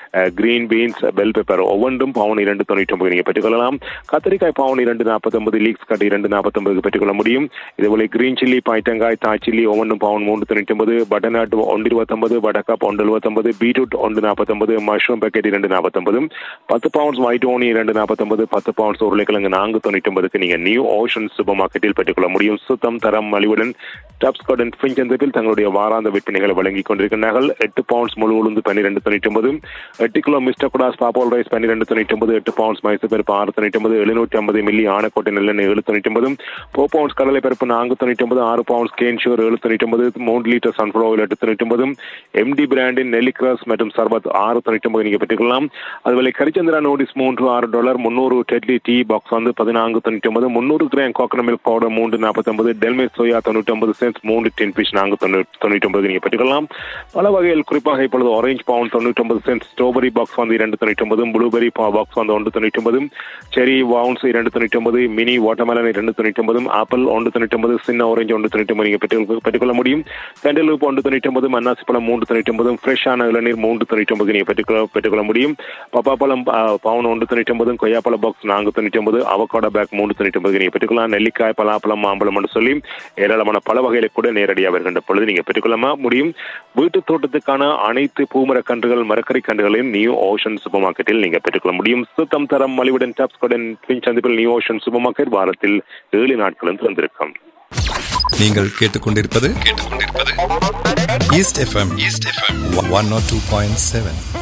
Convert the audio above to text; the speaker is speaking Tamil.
கிரீன் பீன்ஸ் பெல் பெப்பர் ஒவ்வொன்றும் பவுன் இரண்டு தொண்ணூற்றி ஒன்பது நீங்கள் பெற்றுக்கொள்ளலாம் கத்திரிக்காய் பவுன் இரண்டு நாற்பத்தொன்பது லீக்ஸ் கட் இரண்டு நாற்பத்தொன்பதுக்கு பெற்றுக்கொள்ள முடியும் இதேபோல கிரீன் சில்லி பாய்த்தங்காய் தாய் சில்லி ஒவ்வொன்றும் பவுன் மூன்று தொண்ணூற்றி ஒன்பது பட்டர்நாட் ஒன்று இருபத்தொன்பது பட்டக்காப் ஒன்று எழுபத்தொன்பது பீட்ரூட் ஒன்று நாற்பத்தொன்பது மஷ்ரூம் பேக்கெட் இரண்டு நாற்பத்தொன்பது பத்து பவுண்ட்ஸ் ஒயிட் ஓனி இரண்டு நாற்பத்தொன்பது பத்து பவுண்ட்ஸ் உருளைக்கிழங்கு நான்கு தொண்ணூற்றி ஒன்பதுக்கு நீங்கள் நியூ ஓஷன் சூப்பர் மார்க்கெட்டில் பெற்றுக்கொள்ள முடியும் சுத்தம் தரம் மலிவுடன் டாப்ஸ் கார்டன் ஃபிஞ்சந்தில் தங்களுடைய வாராந்த விற்பனைகளை வழங்கிக் கொண்டிருக்கிறார்கள் எட்டு பவுண்ட்ஸ் முழு உளுந்து பன்னிரெண்டு தொண்ணூற்றி ஒன்பது எட்டு கிலோ மிஸ்டர் குடாஸ் பாப்போல் ரைஸ் பன்னிரெண்டு தொண்ணூற்றி ஒன்பது எட்டு பவுண்ட்ஸ் மைசூர் பருப்பு ஆறு தொண்ணூற்றி ஒன்பது எழுநூற்றி ஐம்பது மில்லி ஆனக்கோட்டை நெல்லெண்ணெய் ஏழு தொண்ணூற்றி ஒன்பது ஃபோ பவுண்ட்ஸ் கடலை பருப்பு நான்கு தொண்ணூற்றி ஒன்பது ஆறு பவுண்ட்ஸ் கேன்ஷூர் ஏழு தொண்ணூற்றி ஒன்பது மூன்று லிட்டர் சன்ஃப்ளவர் ஆயில் எட்டு தொண்ணூற்றி ஒன்பது எம்டி பிராண்டின் நெல்லிக்ராஸ் மற்றும் சர்பத் ஆறு தொண்ணூற்றி ஒன்பது நீங்கள் பெற்றுக்கொள்ளலாம் அதுபோல கரிச்சந்திரா நோடிஸ் மூன்று ஆறு டாலர் முந்நூறு டெட்லி டீ பாக்ஸ் வந்து பதினான்கு தொண்ணூற்றி ஒன்பது முந்நூறு கிராம் கோகனட் மில்க் பவுடர் மூன்று நாற்பத்தொன்பது டெல்மே சோயா தொண்ணூற்றி ஒன்பது சென்ஸ் மூன்று டென் ஃபிஷ் நான்கு தொண்ணூற்றி ஒன்பது நீங்கள் பெற்றுக்கொள்ளலாம் பல வகையில் குறிப்பாக இப்பொழுது ஆரஞ்சு பவுன் தொண்ணூற்றி ஒன்பது சென்ட் ஸ்ட்ராபெரி பாக்ஸ் வந்து இரண்டு தொண்ணூற்றி ஒன்பது ப்ளூபெரி பாக்ஸ் வந்து ஒன்று தொண்ணூற்றி ஒன்பது செரி வவுன்ஸ் இரண்டு தொண்ணூற்றி ஒன்பது மினி வாட்டர்மெலன் இரண்டு தொண்ணூற்றி ஒன்பது ஆப்பிள் ஒன்று தொண்ணூற்றி ஒன்பது சின்ன ஆரஞ்சு ஒன்று தொண்ணூற்றி ஒன்பது நீங்கள் பெற்று பெற்றுக்கொள்ள முடியும் கேண்டலூப் ஒன்று தொண்ணூற்றி ஒன்பது மன்னாசி பழம் மூன்று தொண்ணூற்றி ஒன்பது ஃப்ரெஷ்ஷான இளநீர் மூன்று தொண்ணூற்றி ஒன்பது நீங்கள் பெற்றுக்கொள்ள பெற்றுக்கொள்ள முடியும் பப்பாப்பழம் பவுன் ஒன்று தொண்ணூற்றி ஒன்பது கொய்யாப்பழ பாக்ஸ் நான்கு தொண்ணூற்றி ஒன்பது அவகாடோ பேக் மூன்று தொண்ணூற்றி ஒன்பது நீங்கள் பெற்றுக்கொள்ளலாம் நெல்லிக்காய் பலாப்பழம் மாம்பழம் என்று சொல்லி ஏராளமான பல வகையில கூட நேரடியாக வருகின்ற பொழுது நீங்கள் பெற்றுக்கொள்ளமா முடியும் வீட்டு தோட்டத்துக்கான அனைத்து பூமர கன்றுகள் மரக்கறி கன்றுகளையும் நியூ ஓஷன் சூப்பர் மார்க்கெட்டில் நீங்கள் பெற்றுக்கொள்ள முடியும் சுத்தம் தரம் மலிவுடன் டாப்ஸ் கடன் சந்திப்பில் நியூ ஓஷன் சூப்பர் மார்க்கெட் வாரத்தில் ஏழு நாட்களும் திறந்திருக்கும் நீங்கள் கேட்டுக்கொண்டிருப்பது east FM east FM one nought two point seven